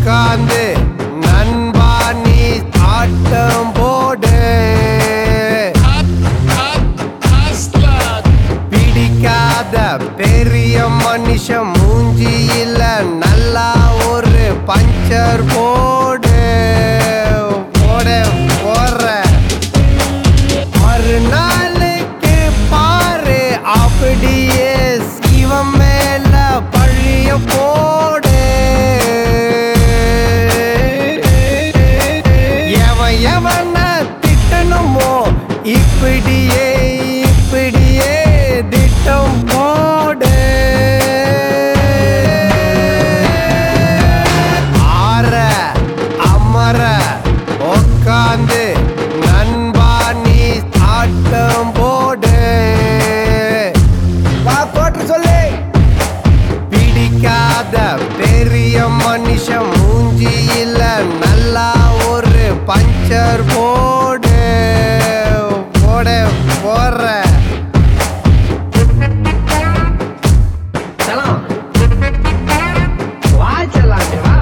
உக்காந்து நண்பா நீ ஆட்டம் போடு பிடிக்காத பெரிய மனுஷன் மூஞ்சியில நல்லா ஒரு பஞ்சர் போடு போட போற மறுநாளுக்கு பாரு அப்படியே சிவம் மேல பழிய போடு எவன் எவன திட்டணுமோ இப்படியே இப்படியே திட்டம் போடு ஆற அமர உக்காந்து நண்பா நீ ஆட்டம் போடு வா போட்டு சொல்லு பிடிக்காத பெரிய மனுஷன் மூஞ்சியில நல்லா ஒரு பஞ்சர் போடு போட போற செல்லம் வா செல்லம் இங்க வா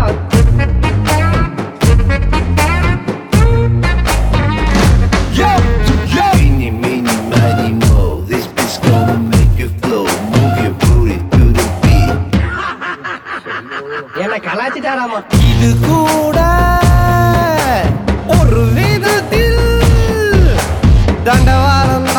Eeny, meeny, miny, mo. This beat's gonna make you flow. Move your booty to the beat. என்ன கலாச்சிட்டாராமா இது கூட ஒரு விதத்தில் தண்டவாளம்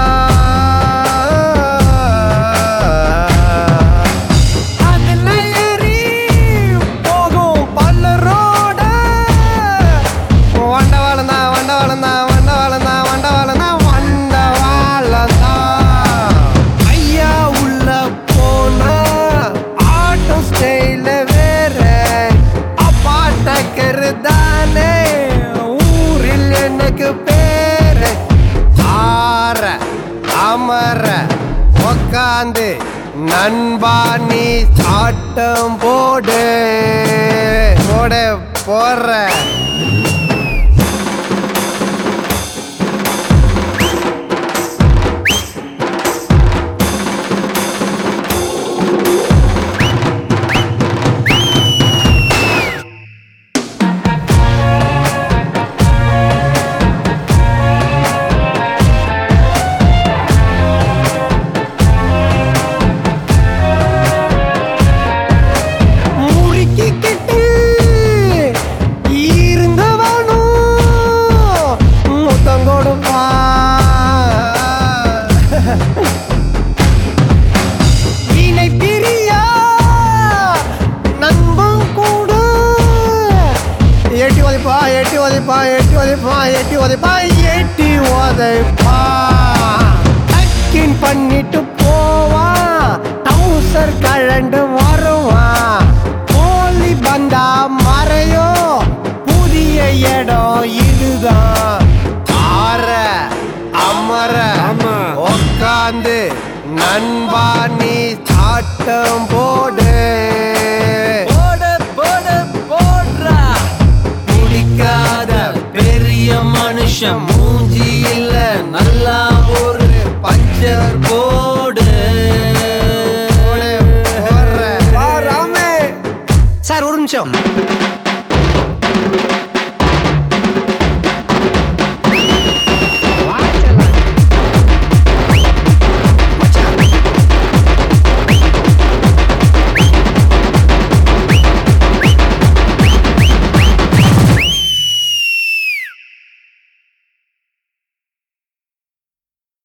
அதுல ஏறி போகும் பல்லரோட வண்டவாளம் தான் வண்டவாளம் தான் வண்டவாளம் தான் வண்டவாளம் தான் வண்டவாளம் தான் ஐயா உள்ள போனா ஆட்டம் ஸ்டைல வேற அப்பாட்டக்கரு தானே ஊரில் எனக்கு பேரு ஆற அமர உக்காந்து நண்பா நீ ஆட்டம் போடு போட போற முறுக்கிக்கிட்டு இருந்தவனும் முத்தம் கொடுப்பான் இணை பிரியா நண்பன் கூட எட்டி உதைப்பா எட்டி உதைப்பா எட்டி உதைப்பா எட்டி உதைப்பா எட்டி உதைப்பா டக்கின் பண்ணிட்டு போவான் டவுசர் கழண்டு வருவான் கோழி பந்தா மறையோ புதிய இடம் இதுதான் ஆற அமர உக்காந்து நண்பா நீ ஆட்டம் போடு போடு போடு போடுறா பிடிக்காத பெரிய மனுஷன் மூஞ்சி இல்ல நல்லா ஒரு பஞ்சர் போடு போடு, போடுற. சார் ஒரு நிமிஷம்